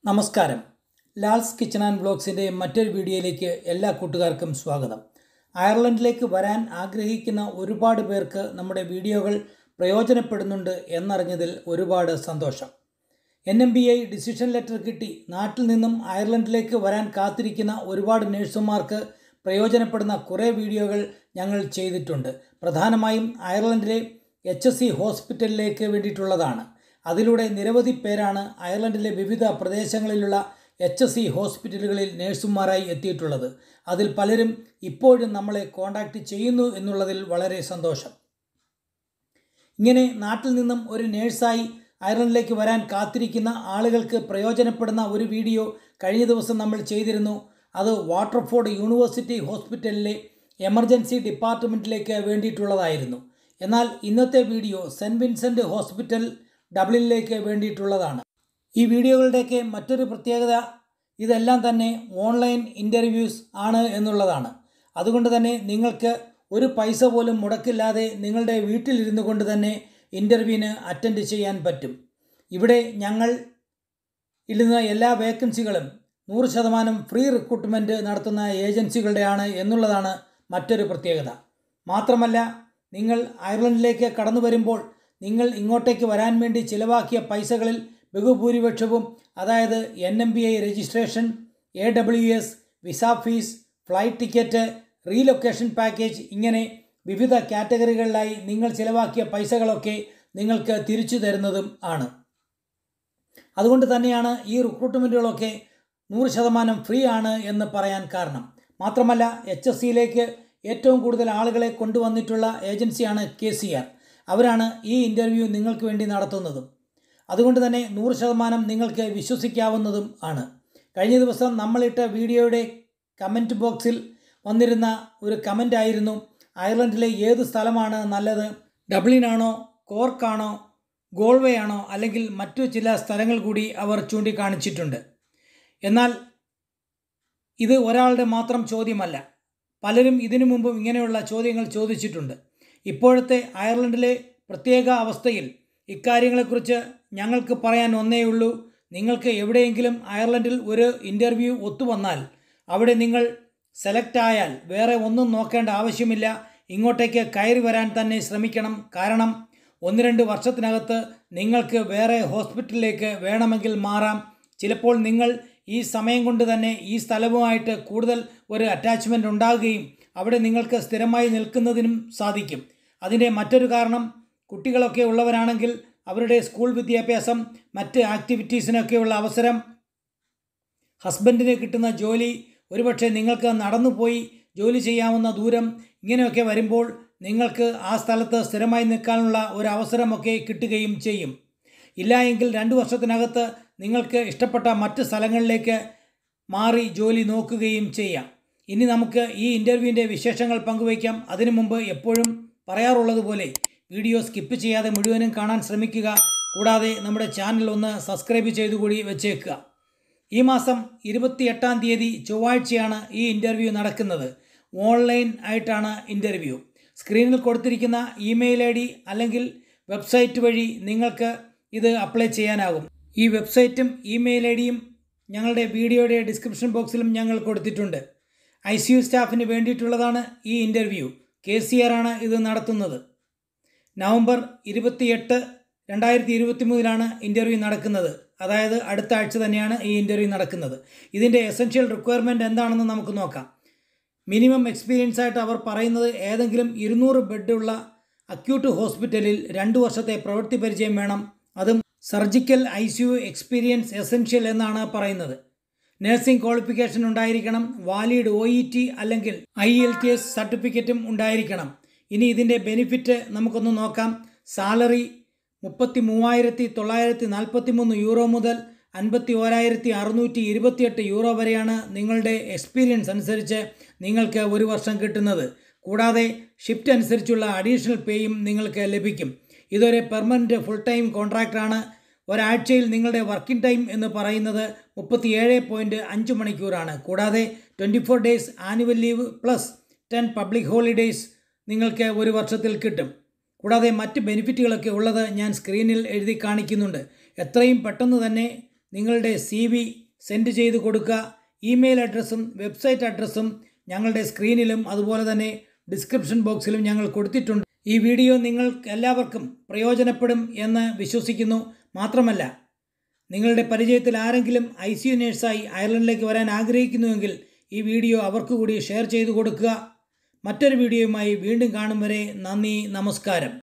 നമസ്കാരം Lal's kitchen and വ്ളോഗ്സിൻ്റെ മറ്റൊരു വീഡിയോയിലേക്ക് എല്ലാ കൂട്ടുകാർക്കും സ്വാഗതം അയർലൻഡിലേക്ക് വരാൻ ആഗ്രഹിക്കുന്ന ഒരുപാട് പേർക്ക് നമ്മുടെ വീഡിയോകൾ പ്രയോജനപ്പെടുന്നുണ്ട് എന്നറിഞ്ഞതിൽ ഒരുപാട് സന്തോഷം N M B I decision letter കിട്ടി നാട്ടിൽ നിന്നും അയർലൻഡിലേക്ക് വരാൻ കാത്തിരിക്കുന്ന ഒരുപാട് നഴ്സുമാർക്ക് പ്രയോജനപ്പെടുന്ന കുറേ വീഡിയോകൾ ഞങ്ങൾ ചെയ്തിട്ടുണ്ട് പ്രധാനമായും അയർലൻഡിലെ എച്ച് എസ് സി ഹോസ്പിറ്റലിലേക്ക് വേണ്ടിയിട്ടുള്ളതാണ് അതിലൂടെ നിരവധി പേരാണ് അയർലൻഡിലെ വിവിധ പ്രദേശങ്ങളിലുള്ള എച്ച് എസ് സി ഹോസ്പിറ്റലുകളിൽ നഴ്സുമാരായി എത്തിയിട്ടുള്ളത് അതിൽ പലരും ഇപ്പോഴും നമ്മളെ കോൺടാക്റ്റ് ചെയ്യുന്നു എന്നുള്ളതിൽ വളരെ സന്തോഷം ഇങ്ങനെ നാട്ടിൽ നിന്നും ഒരു നേഴ്സായി അയർലൻഡിലേക്ക് വരാൻ കാത്തിരിക്കുന്ന ആളുകൾക്ക് പ്രയോജനപ്പെടുന്ന ഒരു വീഡിയോ കഴിഞ്ഞ ദിവസം നമ്മൾ ചെയ്തിരുന്നു അത് വാട്ടർഫോർഡ് യൂണിവേഴ്സിറ്റി ഹോസ്പിറ്റലിലെ എമർജൻസി ഡിപ്പാർട്ട്മെൻറ്റിലേക്ക് വേണ്ടിയിട്ടുള്ളതായിരുന്നു എന്നാൽ ഇന്നത്തെ വീഡിയോ സെൻറ്റ് വിൻസെൻ്റ് ഹോസ്പിറ്റൽ ഡബ്ലിനിലേക്ക് വേണ്ടിയിട്ടുള്ളതാണ് ഈ വീഡിയോകളുടെയൊക്കെ മറ്റൊരു പ്രത്യേകത ഇതെല്ലാം തന്നെ ഓൺലൈൻ ഇൻ്റർവ്യൂസ് ആണ് എന്നുള്ളതാണ് അതുകൊണ്ട് തന്നെ നിങ്ങൾക്ക് ഒരു പൈസ പോലും മുടക്കില്ലാതെ നിങ്ങളുടെ വീട്ടിലിരുന്നു കൊണ്ട് തന്നെ ഇൻ്റർവ്യൂവിന് അറ്റൻഡ് ചെയ്യാൻ പറ്റും ഇവിടെ ഞങ്ങൾ ഇടുന്ന എല്ലാ വേക്കൻസികളും നൂറ് ശതമാനം ഫ്രീ റിക്രൂട്ട്മെൻറ്റ് നടത്തുന്ന ഏജൻസികളുടെയാണ് എന്നുള്ളതാണ് മറ്റൊരു പ്രത്യേകത മാത്രമല്ല നിങ്ങൾ അയർലൻഡിലേക്ക് കടന്നു വരുമ്പോൾ നിങ്ങൾ ഇങ്ങോട്ടേക്ക് വരാൻ വേണ്ടി ചിലവാക്കിയ പൈസകളിൽ ബഹുഭൂരിപക്ഷവും അതായത് N M B I registration A W S visa fees flight ticket relocation package ഇങ്ങനെ വിവിധ കാറ്റഗറികളിലായി നിങ്ങൾ ചിലവാക്കിയ പൈസകളൊക്കെ നിങ്ങൾക്ക് തിരിച്ചു തരുന്നതും ആണ് അതുകൊണ്ട് തന്നെയാണ് ഈ റിക്രൂട്ട്മെൻറ്റുകളൊക്കെ നൂറ് ശതമാനം ഫ്രീ ആണ് എന്ന് പറയാൻ കാരണം മാത്രമല്ല എച്ച് എസ് സിയിലേക്ക് ഏറ്റവും കൂടുതൽ ആളുകളെ കൊണ്ടുവന്നിട്ടുള്ള ഏജൻസിയാണ് കെ സി ആർ അവരാണ് ഈ ഇൻ്റർവ്യൂ നിങ്ങൾക്ക് വേണ്ടി നടത്തുന്നതും അതുകൊണ്ട് തന്നെ നൂറ് ശതമാനം നിങ്ങൾക്ക് വിശ്വസിക്കാവുന്നതും ആണ് കഴിഞ്ഞ ദിവസം നമ്മളിട്ട വീഡിയോയുടെ കമൻറ്റ് ബോക്സിൽ വന്നിരുന്ന ഒരു കമൻ്റ് ആയിരുന്നു അയർലൻഡിലെ ഏത് സ്ഥലമാണ് നല്ലത് ഡബ്ലിനാണോ കോർക്കാണോ ഗോൾവേ ആണോ അല്ലെങ്കിൽ മറ്റു ചില സ്ഥലങ്ങൾ കൂടി അവർ ചൂണ്ടിക്കാണിച്ചിട്ടുണ്ട് എന്നാൽ ഇത് ഒരാളുടെ മാത്രം ചോദ്യമല്ല പലരും ഇതിനു മുമ്പും ഇങ്ങനെയുള്ള ചോദ്യങ്ങൾ ചോദിച്ചിട്ടുണ്ട് ഇപ്പോഴത്തെ അയർലൻഡിലെ പ്രത്യേക അവസ്ഥയിൽ ഇക്കാര്യങ്ങളെക്കുറിച്ച് ഞങ്ങൾക്ക് പറയാൻ ഒന്നേ ഉള്ളൂ നിങ്ങൾക്ക് എവിടെയെങ്കിലും അയർലൻഡിൽ ഒരു ഇൻ്റർവ്യൂ ഒത്തുവന്നാൽ അവിടെ നിങ്ങൾ സെലക്ട് ആയാൽ വേറെ ഒന്നും നോക്കേണ്ട ആവശ്യമില്ല ഇങ്ങോട്ടേക്ക് കയറി വരാൻ തന്നെ ശ്രമിക്കണം കാരണം ഒന്ന് രണ്ട് വർഷത്തിനകത്ത് നിങ്ങൾക്ക് വേറെ ഹോസ്പിറ്റലിലേക്ക് വേണമെങ്കിൽ മാറാം ചിലപ്പോൾ നിങ്ങൾ ഈ സമയം കൊണ്ട് തന്നെ ഈ സ്ഥലവുമായിട്ട് കൂടുതൽ ഒരു അറ്റാച്ച്മെൻ്റ് ഉണ്ടാകുകയും അവിടെ നിങ്ങൾക്ക് സ്ഥിരമായി നിൽക്കുന്നതിനും സാധിക്കും അതിൻ്റെ മറ്റൊരു കാരണം കുട്ടികളൊക്കെ ഉള്ളവരാണെങ്കിൽ അവരുടെ സ്കൂൾ വിദ്യാഭ്യാസം മറ്റ് ആക്ടിവിറ്റീസിനൊക്കെയുള്ള അവസരം ഹസ്ബൻഡിന് കിട്ടുന്ന ജോലി ഒരുപക്ഷെ നിങ്ങൾക്ക് നടന്നുപോയി ജോലി ചെയ്യാവുന്ന ദൂരം ഇങ്ങനെയൊക്കെ വരുമ്പോൾ നിങ്ങൾക്ക് ആ സ്ഥലത്ത് സ്ഥിരമായി നിൽക്കാനുള്ള ഒരു അവസരമൊക്കെ കിട്ടുകയും ചെയ്യും ഇല്ല എങ്കിൽ രണ്ട് വർഷത്തിനകത്ത് നിങ്ങൾക്ക് ഇഷ്ടപ്പെട്ട മറ്റ് സ്ഥലങ്ങളിലേക്ക് മാറി ജോലി നോക്കുകയും ചെയ്യാം ഇനി നമുക്ക് ഈ ഇൻ്റർവ്യൂവിൻ്റെ വിശേഷങ്ങൾ പങ്കുവയ്ക്കാം അതിനു മുമ്പ് എപ്പോഴും പറയാറുള്ളത് പോലെ വീഡിയോ സ്കിപ്പ് ചെയ്യാതെ മുഴുവനും കാണാൻ ശ്രമിക്കുക കൂടാതെ നമ്മുടെ ചാനൽ ഒന്ന് സബ്സ്ക്രൈബ് ചെയ്തുകൂടി വെച്ചേക്കുക ഈ മാസം ഇരുപത്തിയെട്ടാം തീയതി ചൊവ്വാഴ്ചയാണ് ഈ ഇൻ്റർവ്യൂ നടക്കുന്നത് ഓൺലൈൻ ആയിട്ടാണ് ഇൻ്റർവ്യൂ സ്ക്രീനിൽ കൊടുത്തിരിക്കുന്ന ഇമെയിൽ ഐ ഡി അല്ലെങ്കിൽ വെബ്സൈറ്റ് വഴി നിങ്ങൾക്ക് ഇത് അപ്ലൈ ചെയ്യാനാകും ഈ വെബ്സൈറ്റും ഇമെയിൽ ഐ ഡിയും ഞങ്ങളുടെ വീഡിയോയുടെ ഡിസ്ക്രിപ്ഷൻ ബോക്സിലും ഞങ്ങൾ കൊടുത്തിട്ടുണ്ട് ഐ സി യു സ്റ്റാഫിന് വേണ്ടിയിട്ടുള്ളതാണ് ഈ ഇൻ്റർവ്യൂ കെ സി ആർ ആണ് ഇത് നടത്തുന്നത് നവംബർ ഇരുപത്തിയെട്ട് രണ്ടായിരത്തി ഇരുപത്തി മൂന്നിലാണ് ഇൻ്റർവ്യൂ നടക്കുന്നത് അതായത് അടുത്ത ആഴ്ച തന്നെയാണ് ഈ ഇൻ്റർവ്യൂ നടക്കുന്നത് ഇതിൻ്റെ എസെൻഷ്യൽ റിക്വയർമെൻറ്റ് എന്താണെന്ന് നമുക്ക് നോക്കാം മിനിമം എക്സ്പീരിയൻസ് ആയിട്ട് അവർ പറയുന്നത് ഏതെങ്കിലും ഇരുന്നൂറ് ബെഡുള്ള അക്യൂട്ട് ഹോസ്പിറ്റലിൽ രണ്ട് വർഷത്തെ പ്രവൃത്തി പരിചയം വേണം അതും surgical I C U experience essential എന്നാണ് പറയുന്നത് നഴ്സിംഗ് ക്വാളിഫിക്കേഷൻ ഉണ്ടായിരിക്കണം വാലിഡ് ഒ ഇ ടി അല്ലെങ്കിൽ ഐ എൽ ടി എസ് സർട്ടിഫിക്കറ്റും ഉണ്ടായിരിക്കണം ഇനി ഇതിൻ്റെ ബെനിഫിറ്റ് നമുക്കൊന്ന് നോക്കാം സാലറി മുപ്പത്തി മൂവായിരത്തി തൊള്ളായിരത്തി നാൽപ്പത്തി മൂന്ന് യൂറോ മുതൽ അൻപത്തി ഓരായിരത്തി അറുന്നൂറ്റി ഇരുപത്തിയെട്ട് യൂറോ വരെയാണ് നിങ്ങളുടെ എക്സ്പീരിയൻസ് അനുസരിച്ച് നിങ്ങൾക്ക് ഒരു വർഷം കിട്ടുന്നത് കൂടാതെ ഷിഫ്റ്റ് അനുസരിച്ചുള്ള അഡീഷണൽ പേയും നിങ്ങൾക്ക് ലഭിക്കും ഇതൊരു പെർമനൻറ്റ് ഫുൾ ടൈം കോൺട്രാക്റ്റാണ് ഒരാഴ്ചയിൽ നിങ്ങളുടെ വർക്കിംഗ് ടൈം എന്ന് പറയുന്നത് മുപ്പത്തിയേഴ് പോയിൻറ്റ് അഞ്ച് മണിക്കൂറാണ് കൂടാതെ twenty four days annual leave plus ten public holidays നിങ്ങൾക്ക് ഒരു വർഷത്തിൽ കിട്ടും കൂടാതെ മറ്റ് ബെനിഫിറ്റുകളൊക്കെ ഉള്ളത് ഞാൻ സ്ക്രീനിൽ എഴുതി കാണിക്കുന്നുണ്ട് എത്രയും പെട്ടെന്ന് തന്നെ നിങ്ങളുടെ സി വി സെൻഡ് ചെയ്ത് കൊടുക്കുക ഇമെയിൽ അഡ്രസ്സും വെബ്സൈറ്റ് അഡ്രസ്സും ഞങ്ങളുടെ സ്ക്രീനിലും അതുപോലെ തന്നെ ഡിസ്ക്രിപ്ഷൻ ബോക്സിലും ഞങ്ങൾ കൊടുത്തിട്ടുണ്ട് ഈ വീഡിയോ നിങ്ങൾക്ക് എല്ലാവർക്കും പ്രയോജനപ്പെടും എന്ന് വിശ്വസിക്കുന്നു മാത്രമല്ല നിങ്ങളുടെ പരിചയത്തിൽ ആരെങ്കിലും ഐ സി യു നേഴ്സായി അയർലൻഡിലേക്ക് വരാൻ ആഗ്രഹിക്കുന്നുവെങ്കിൽ ഈ വീഡിയോ അവർക്ക് കൂടി ഷെയർ ചെയ്തു കൊടുക്കുക മറ്റൊരു വീഡിയോയുമായി വീണ്ടും കാണും വരെ നന്ദി നമസ്കാരം